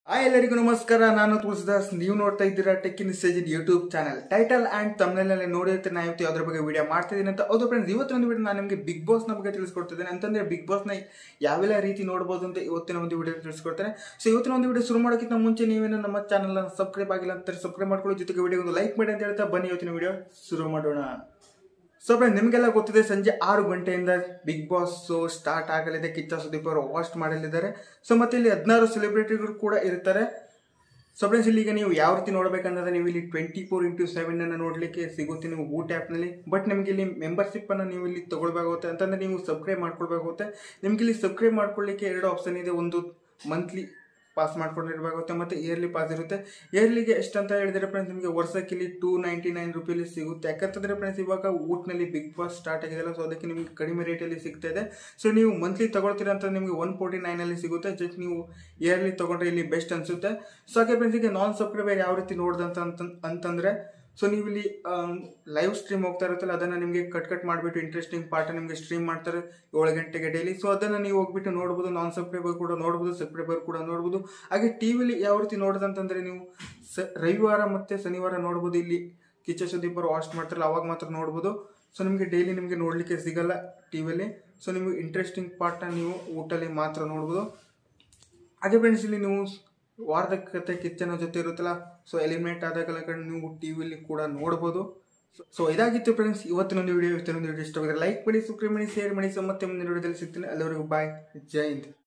hi ಎಲ್ಲರಿಗೂ ನಮಸ್ಕಾರ ನಾನು ತುಳಸಿದಾಸ್ ನೀವು ನೋಡ್ತಾ ಇದ್ದೀರಾ tech in sage YouTube channel title and ತಮ್ನಲ್ಲಿ ನೋಡಿರ್ತೀನಿ ನಾನು ಇವತ್ತು ಯಾವ್ದ್ರ ಬಗ್ಗೆ ವಿಡಿಯೋ ಮಾಡ್ತಿದ್ದೀನಿ ಅಂತ ಹೌದು ಫ್ರೆಂಡ್ಸ್ ಇವತ್ತೊಂದು ವಿಡಿಯೋ ನಾನು ನಿಮಗೆ ಬಿಗ್ ಬಾಸ್ನ ಬಗ್ಗೆ ತಿಳಿಸ್ಕೊಡ್ತಿದ್ದೇನೆ ಅಂತಂದ್ರೆ ಬಿಗ್ ಬಾಸ್ನ ಯಾವೆಲ್ಲ ರೀತಿ ನೋಡ್ಬೋದು ಅಂತ ಇವತ್ತಿನ ಒಂದು ವಿಡಿಯೋ ತಿಳಿಸ್ಕೊಡ್ತೇನೆ ಸೊ ಇವತ್ತಿನ ಒಂದು ವಿಡಿಯೋ ಶುರು ಮಾಡೋಕ್ಕಿಂತ ಮುಂಚೆ ನೀವೇನು ನಮ್ಮ ಚಾನಲ್ ಸಬ್ಸ್ಕ್ರೈಬ್ ಆಗಿಲ್ಲ ಅಂತ ಸಬ್ಸ್ಕ್ರೈಬ್ ಮಾಡ್ಕೊಳ್ಳೋ ಜೊತೆಗೆ ವಿಡಿಯೋ ಒಂದು ಲೈಕ್ ಮಾಡಿ ಅಂತ ಹೇಳ್ತಾ ಬನ್ನಿ ಇವತ್ತಿನ ವಿಡಿಯೋ ಶುರು ಮಾಡೋಣ ಸೊ ಫ್ರೆಂಡ್ ನಿಮಗೆಲ್ಲ ಗೊತ್ತಿದೆ ಸಂಜೆ ಆರು ಗಂಟೆಯಿಂದ ಬಿಗ್ ಬಾಸ್ ಸ್ಟಾರ್ಟ್ ಆಗಲಿದೆ ಕಿಚ್ಚ ಸುದೀಪ್ ಅವರು ಹೋಸ್ಟ್ ಮಾಡಲಿದ್ದಾರೆ ಸೊ ಮತ್ತೆ ಇಲ್ಲಿ ಹದಿನಾರು ಸೆಲೆಬ್ರಿಟಿಗಳು ಕೂಡ ಇರ್ತಾರೆ ಸೊ ಫ್ರೆಂಡ್ಸ್ ಇಲ್ಲಿ ಈಗ ನೀವು ಯಾವ ರೀತಿ ನೋಡಬೇಕಂದ್ರೆ ನೀವು ಇಲ್ಲಿ ಟ್ವೆಂಟಿ ಫೋರ್ ಇಂಟು ಸೆವೆನ್ ಅನ್ನು ನೋಡಲಿಕ್ಕೆ ಸಿಗುತ್ತೆ ನೀವು ಊಟ ಆ್ಯಪ್ನಲ್ಲಿ ಬಟ್ ನಿಮಗೆ ಇಲ್ಲಿ ಮೆಂಬರ್ಶಿಪ್ ಅನ್ನು ನೀವು ಇಲ್ಲಿ ತಗೊಳ್ಬೇಕಾಗುತ್ತೆ ಅಂತಂದ್ರೆ ನೀವು ಸಬ್ಸ್ಕ್ರೈಬ್ ಮಾಡ್ಕೊಳ್ಬೇಕಾಗುತ್ತೆ ನಿಮ್ಗೆ ಇಲ್ಲಿ ಸಬ್ಸ್ಕ್ರೈಬ್ ಮಾಡ್ಕೊಳ್ಳಿಕ್ಕೆ ಎರಡು ಆಪ್ಷನ್ ಇದೆ ಒಂದು ಮಂತ್ಲಿ ಪಾಸ್ ಮಾಡ್ಕೊಂಡಿರ್ಬೇಕಾಗುತ್ತೆ ಮತ್ತು ಇಯರ್ಲಿ ಪಾಸ್ ಇರುತ್ತೆ ಇಯರ್ಲಿಗೆ ಎಷ್ಟು ಅಂತ ಹೇಳಿದ್ರೆ ಫ್ರೆಂಡ್ಸ್ ನಿಮಗೆ ವರ್ಷಕ್ಕೆ ಇಲ್ಲಿ ಟೂ ನೈಂಟಿ ನೈನ್ ರುಪೀಲಿ ಸಿಗುತ್ತೆ ಯಾಕಂತಂದ್ರೆ ಫ್ರೆಂಡ್ಸ್ ಇವಾಗ ಊಟ್ನಲ್ಲಿ ಬಿಗ್ ಬಾಸ್ ಸ್ಟಾರ್ಟ್ ಆಗಿದೆಯಲ್ಲ ಸೊ ಅದಕ್ಕೆ ನಿಮಗೆ ಕಡಿಮೆ ರೇಟಲ್ಲಿ ಸಿಗ್ತಾ ಇದೆ ಸೊ ನೀವು ಮಂತ್ಲಿ ತಗೊಳ್ತೀರಾ ಅಂತ ನಿಮಗೆ ಒನ್ ಫೋರ್ಟಿ ನೈನಲ್ಲಿ ಸಿಗುತ್ತೆ ಜಸ್ಟ್ ನೀವು ಇಯರ್ಲಿ ತಗೊಂಡ್ರೆ ಇಲ್ಲಿ ಬೆಸ್ಟ್ ಅನಿಸುತ್ತೆ ಸೊ ಹಾಗೆ ಫ್ರೆಂಡ್ಸ್ ಈಗ ನಾನ್ ಸಬ್ಸ್ಕ್ರೈಬರ್ ಯಾವ ರೀತಿ ನೋಡ್ದಂತ ಅಂತ ಅಂತಂದ್ರೆ ಸೊ ನೀವು ಇಲ್ಲಿ ಲೈವ್ ಸ್ಟ್ರೀಮ್ ಹೋಗ್ತಾ ಇರುತ್ತಲ್ಲ ಅದನ್ನ ನಿಮಗೆ ಕಟ್ ಕಟ್ ಮಾಡಿಬಿಟ್ಟು ಇಂಟ್ರೆಸ್ಟಿಂಗ್ ಪಾರ್ಟ್ ನಿಮಗೆ ಸ್ಟ್ರೀಮ್ ಮಾಡ್ತಾರೆ ಏಳು ಗಂಟೆಗೆ ಡೈಲಿ ಸೊ ಅದನ್ನ ನೀವು ಹೋಗ್ಬಿಟ್ಟು ನೋಡ್ಬೋದು ನಾನ್ ಸಬ್ಸ್ಕ್ರೈಬರ್ ಕೂಡ ನೋಡ್ಬೋದು ಸಬ್ಸ್ಕ್ರೈಬರ್ ಕೂಡ ನೋಡ್ಬೋದು ಹಾಗೆ ಟಿವಿಲಿ ಯಾವ ರೀತಿ ನೋಡೋದಂತಂದ್ರೆ ನೀವು ಸ ರವಿವಾರ ಮತ್ತೆ ಶನಿವಾರ ನೋಡ್ಬೋದು ಇಲ್ಲಿ ಕಿಚ್ಚ ಸುದೀಪ್ ಅವರು ವಾಸ್ಟ್ ಮಾಡ್ತಾರಲ್ಲ ಅವಾಗ ಮಾತ್ರ ನೋಡ್ಬೋದು ಸೊ ನಿಮಗೆ ಡೈಲಿ ನಿಮಗೆ ನೋಡಲಿಕ್ಕೆ ಸಿಗಲ್ಲ ಟಿವಿಯಲ್ಲಿ ಸೊ ನಿಮಗೆ ಇಂಟ್ರೆಸ್ಟಿಂಗ್ ಪಾರ್ಟ್ನ ನೀವು ಊಟಲ್ಲಿ ಮಾತ್ರ ನೋಡ್ಬೋದು ಅದೇ ಫ್ರೆಂಡ್ಸ್ ಇಲ್ಲಿ ನೀವು ವಾರದ ಕತೆ ಕಿಚ್ಚನ ಜೊತೆ ಇರುತ್ತಲ್ಲ ಸೊ ಎಲಿಮಿನೇಟ್ ಆದಾಗಲ ನೀವು ಟಿ ವಿಲಿ ಕೂಡ ನೋಡ್ಬೋದು ಸೊ ಇದಾಗಿತ್ತು ಫ್ರೆಂಡ್ಸ್ ಇವತ್ತಿನ ಒಂದು ವಿಡಿಯೋ ಇವತ್ತಿನ ಒಂದು ವಿಡಿಯೋ ಇಷ್ಟ ಲೈಕ್ ಮಾಡಿ ಸಬ್ಸ್ಕ್ರೈಬ್ ಮಾಡಿ ಶೇರ್ ಮಾಡಿ ಸೊ ಮತ್ತೆ ಮುಂದಿನ ವಿಡಿಯೋದಲ್ಲಿ ಸಿಗ್ತೀನಿ ಅಲ್ಲಿವರೆಗೂ ಬಾಯ್ ಜೈ ಹಿಂದ್